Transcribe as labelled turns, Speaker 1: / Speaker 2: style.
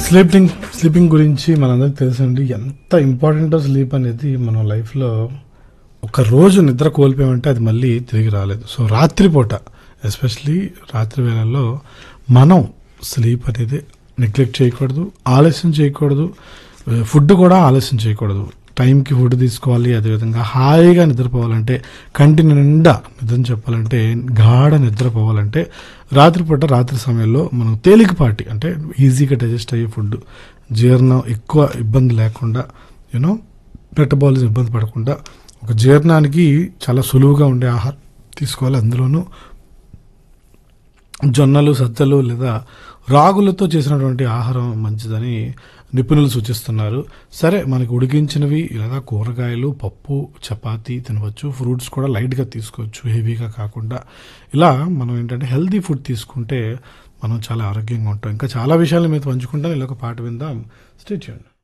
Speaker 1: sleeping sleeping గురించి మనందరికి తెలుసండి ఎంత ఇంపార్టెంటో స్లీప్ అనేది మన లైఫ్లో ఒక రోజు నిద్ర కోల్పోయామంటే అది మళ్ళీ తిరిగి రాలేదు సో రాత్రిపూట ఎస్పెషలీ రాత్రి వేళల్లో మనం స్లీప్ అనేది నెగ్లెక్ట్ చేయకూడదు ఆలస్యం చేయకూడదు ఫుడ్ కూడా ఆలస్యం చేయకూడదు టైంకి ఫుడ్ తీసుకోవాలి అదేవిధంగా హాయిగా నిద్రపోవాలంటే కంటి నిండా నిద్ర చెప్పాలంటే గాఢ నిద్రపోవాలంటే రాత్రిపూట రాత్రి సమయంలో మనం తేలికపాటి అంటే ఈజీగా డైజెస్ట్ అయ్యే ఫుడ్ జీర్ణం ఎక్కువ ఇబ్బంది లేకుండా యూనో మెటబాలిజం ఇబ్బంది పడకుండా ఒక జీర్ణానికి చాలా సులువుగా ఉండే ఆహారం తీసుకోవాలి అందులోనూ జొన్నలు సజ్జలు లేదా రాగులతో చేసినటువంటి ఆహారం మంచిదని నిపుణులు సూచిస్తున్నారు సరే మనకి ఉడికించినవి లేదా కూరగాయలు పప్పు చపాతీ తినవచ్చు ఫ్రూట్స్ కూడా లైట్గా తీసుకోవచ్చు హెవీగా కాకుండా ఇలా మనం ఏంటంటే హెల్తీ ఫుడ్ తీసుకుంటే మనం చాలా ఆరోగ్యంగా ఉంటాం ఇంకా చాలా విషయాలు మీద పంచుకుంటాం ఇలా ఒక పాట విందాం స్టే చేయండి